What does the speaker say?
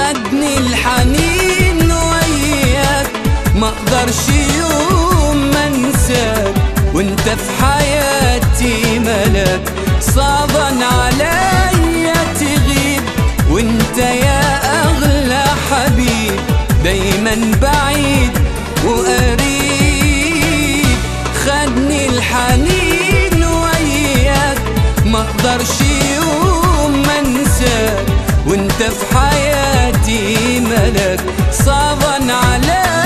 خدني الحنين وياك ما اقدرش يوم ما انساك وانت في حياتي ملك صعبا عليا تغيب وانت يا اغلى حبيب دايما بعيد وقريب خدني الحنين وياك ما اقدرش يوم ما انساك وانت في حياتي ملك صعبا عليا